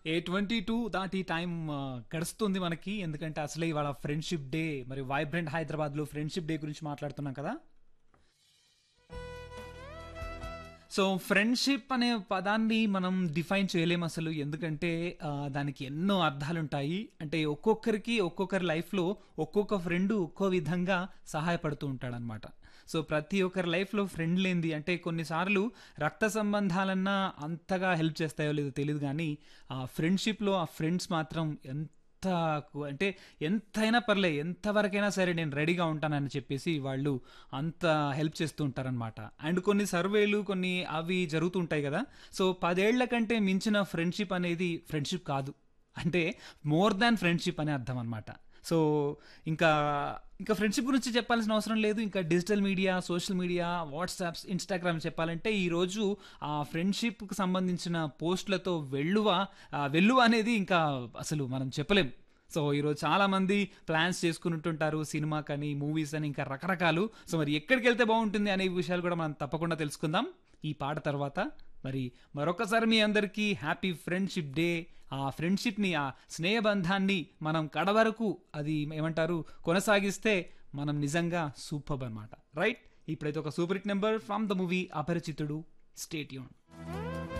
ఏ twenty two దాటి time ఆ, గడుస్తుంది మనకి ఎందుకంటే అసలే ఇవాళ ఫ్రెండ్షిప్ డే మరి వైబ్రెంట్ హైదరాబాద్లో ఫ్రెండ్షిప్ డే గురించి మాట్లాడుతున్నాం కదా సో ఫ్రెండ్షిప్ అనే పదాన్ని మనం డిఫైన్ చేయలేం అసలు ఎందుకంటే ఆ, దానికి ఎన్నో అర్థాలు ఉంటాయి అంటే ఒక్కొక్కరికి ఒక్కొక్కరి లైఫ్లో ఒక్కొక్క ఫ్రెండ్ ఒక్కో విధంగా సహాయపడుతూ ఉంటాడనమాట సో ప్రతి ఒక్కరి లైఫ్లో ఫ్రెండ్ లేనిది అంటే కొన్నిసార్లు రక్త సంబంధాలన్నా అంతగా హెల్ప్ చేస్తాయో లేదో తెలియదు కానీ ఆ ఫ్రెండ్షిప్లో ఆ ఫ్రెండ్స్ మాత్రం ఎంత అంటే ఎంతైనా పర్లే ఎంతవరకైనా సరే నేను రెడీగా ఉంటానని చెప్పేసి వాళ్ళు అంత హెల్ప్ చేస్తూ ఉంటారనమాట అండ్ కొన్ని సర్వేలు కొన్ని అవి జరుగుతుంటాయి కదా సో పదేళ్ల కంటే మించిన ఫ్రెండ్షిప్ అనేది ఫ్రెండ్షిప్ కాదు అంటే మోర్ దాన్ ఫ్రెండ్షిప్ అనే అర్థం అనమాట సో ఇంకా ఇంకా ఫ్రెండ్షిప్ గురించి చెప్పాల్సిన అవసరం లేదు ఇంకా digital media social media WhatsApps Instagram చెప్పాలంటే ఈరోజు ఆ ఫ్రెండ్షిప్కి సంబంధించిన పోస్టులతో వెల్లువ ఆ వెల్లువ అనేది ఇంకా అసలు మనం చెప్పలేం సో ఈరోజు చాలా మంది ప్లాన్స్ చేసుకుని ఉంటుంటారు సినిమా కానీ మూవీస్ అని ఇంకా రకరకాలు సో మరి ఎక్కడికి వెళ్తే బాగుంటుంది అనే విషయాలు కూడా మనం తప్పకుండా తెలుసుకుందాం ఈ పాట తర్వాత మరి మరొకసారి మీ అందరికీ హ్యాపీ ఫ్రెండ్షిప్ డే ఆ ఫ్రెండ్షిప్ని ఆ స్నేహబంధాన్ని మనం కడ వరకు అది ఏమంటారు కొనసాగిస్తే మనం నిజంగా సూపర్ అనమాట రైట్ ఇప్పుడైతే ఒక super hit number from the movie Aparichitudu stay యూన్